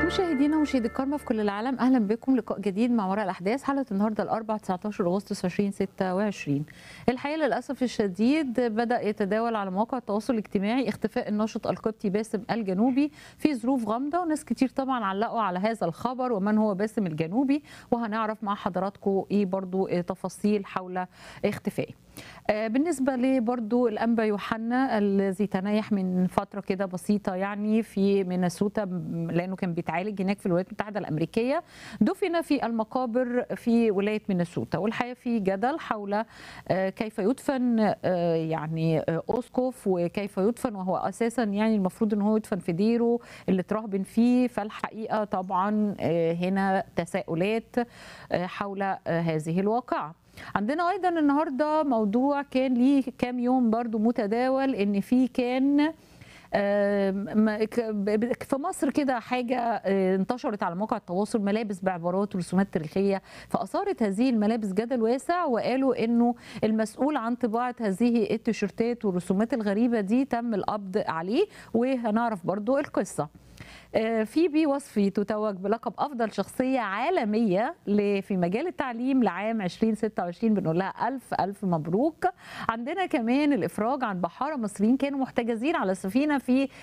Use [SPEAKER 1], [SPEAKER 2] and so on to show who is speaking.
[SPEAKER 1] مشاهدينا ومشاهدي الكرامة في كل العالم اهلا بكم لقاء جديد مع وراء الاحداث حلقه النهارده الاربعاء 19 اغسطس 2026 الحقيقه للاسف الشديد بدا يتداول على مواقع التواصل الاجتماعي اختفاء الناشط القبطي باسم الجنوبي في ظروف غامضه وناس كتير طبعا علقوا على هذا الخبر ومن هو باسم الجنوبي وهنعرف مع حضراتكم ايه برضو تفاصيل حول اختفائه بالنسبه لبرضو الانبا يوحنا الذي تنايح من فتره كده بسيطه يعني في مينيسوتا لانه كان بيتعالج هناك في الولايات المتحده الامريكيه دفن في المقابر في ولايه مينيسوتا والحقيقه في جدل حول كيف يدفن يعني اوسكوف وكيف يدفن وهو اساسا يعني المفروض ان هو يدفن في ديره اللي اترهبن فيه فالحقيقه طبعا هنا تساؤلات حول هذه الواقعه عندنا ايضا النهارده موضوع كان ليه كام يوم برضو متداول ان في كان في مصر كده حاجة انتشرت على مواقع التواصل ملابس بعبارات ورسومات تاريخية فأثارت هذه الملابس جدل واسع وقالوا أنه المسؤول عن طباعة هذه التيشيرتات والرسومات الغريبة دي تم القبض عليه وهنعرف برضو القصة فيبي وصفي تتوج بلقب افضل شخصيه عالميه في مجال التعليم لعام 2026 بنقول لها الف الف مبروك عندنا كمان الافراج عن بحاره مصريين كانوا محتجزين على سفينه في